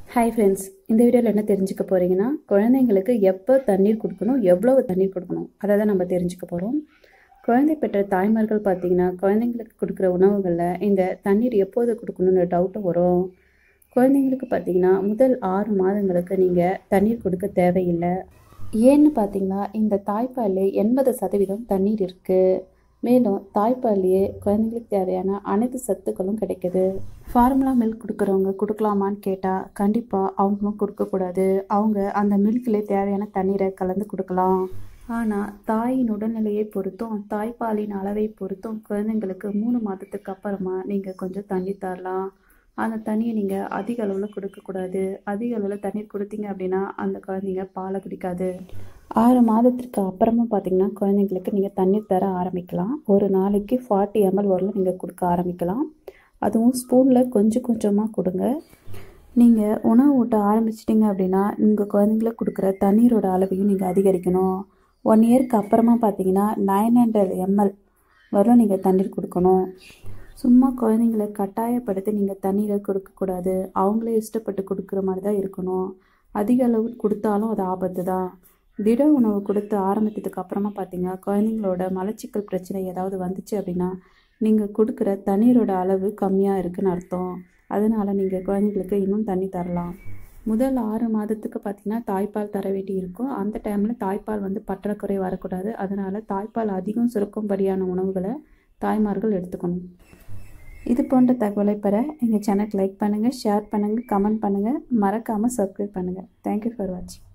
hi friends இந்த வீடியோவில் என்ன தெரிஞ்சுக்க போகிறீங்கன்னா குழந்தைங்களுக்கு எப்போ தண்ணீர் கொடுக்கணும் எவ்வளவு தண்ணீர் கொடுக்கணும் அதை தான் நம்ம தெரிஞ்சுக்க போகிறோம் குழந்தை பெற்ற தாய்மார்கள் பார்த்தீங்கன்னா குழந்தைங்களுக்கு கொடுக்குற உணவுகளில் இந்த தண்ணீர் எப்போது கொடுக்கணும்னு டவுட்டு வரும் குழந்தைங்களுக்கு பார்த்தீங்கன்னா முதல் ஆறு மாதங்களுக்கு நீங்கள் தண்ணீர் கொடுக்க தேவையில்லை ஏன்னு பார்த்தீங்கன்னா இந்த தாய்ப்பாலில் எண்பது சதவீதம் தண்ணீர் இருக்குது மேலும் தாய்ப்பால்லையே குழந்தைங்களுக்கு தேவையான அனைத்து சத்துக்களும் கிடைக்குது ஃபார்முலா மில்க் கொடுக்குறவங்க கொடுக்கலாமான்னு கேட்டால் கண்டிப்பாக அவங்களும் கொடுக்கக்கூடாது அவங்க அந்த மில்கிலே தேவையான தண்ணீரை கலந்து கொடுக்கலாம் ஆனால் தாயின் உடல்நிலையை பொறுத்தும் தாய்ப்பாலின் அளவை பொறுத்தும் குழந்தைங்களுக்கு மூணு மாதத்துக்கு அப்புறமா நீங்கள் கொஞ்சம் தண்ணி தரலாம் அந்த தண்ணியை நீங்கள் அதிக அளவில் கொடுக்கக்கூடாது அதிக அளவில் தண்ணீர் கொடுத்தீங்க அப்படின்னா அந்த குழந்தைங்க பாலை குடிக்காது ஆறு மாதத்திற்கு அப்புறமா பார்த்தீங்கன்னா குழந்தைங்களுக்கு நீங்கள் தண்ணீர் தர ஆரம்பிக்கலாம் ஒரு நாளைக்கு ஃபார்ட்டி எம்எல் வரலும் நீங்கள் கொடுக்க ஆரம்பிக்கலாம் அதுவும் ஸ்பூனில் கொஞ்சம் கொஞ்சமாக கொடுங்க நீங்கள் உணவு ஊட்ட ஆரம்பிச்சிட்டிங்க அப்படின்னா உங்கள் குழந்தைங்களுக்கு கொடுக்குற தண்ணீரோட அளவையும் நீங்கள் அதிகரிக்கணும் ஒன் இயர்க்கு அப்புறமா பார்த்தீங்கன்னா நைன் ஹண்ட்ரட் எம்எல் வரலும் நீங்கள் தண்ணீர் கொடுக்கணும் சும்மா குழந்தைங்கள கட்டாயப்படுத்தி நீங்கள் தண்ணீரை கொடுக்கக்கூடாது அவங்களே இஷ்டப்பட்டு கொடுக்குற மாதிரி தான் இருக்கணும் அதிக அளவு கொடுத்தாலும் அது ஆபத்து தான் திட உணவு கொடுத்து ஆரம்பித்ததுக்கு அப்புறமா பார்த்தீங்கன்னா குழந்தைங்களோட மலச்சிக்கல் பிரச்சனை ஏதாவது வந்துச்சு அப்படின்னா நீங்கள் கொடுக்குற தண்ணீரோட அளவு கம்மியாக இருக்குன்னு அர்த்தம் அதனால் நீங்கள் குழந்தைங்களுக்கு இன்னும் தண்ணி தரலாம் முதல் ஆறு மாதத்துக்கு பார்த்தீங்கன்னா தாய்ப்பால் தர வேண்டி இருக்கும் அந்த டைமில் தாய்ப்பால் வந்து பற்றாக்குறை வரக்கூடாது அதனால் தாய்ப்பால் அதிகம் சுரக்கும்படியான உணவுகளை தாய்மார்கள் எடுத்துக்கணும் இது போன்ற தகவலை பெற எங்கள் சேனல் லைக் பண்ணுங்கள் ஷேர் பண்ணுங்கள் கமெண்ட் பண்ணுங்கள் மறக்காமல் சப்ஸ்கிரைப் பண்ணுங்கள் தேங்க்யூ ஃபார் வாட்சிங்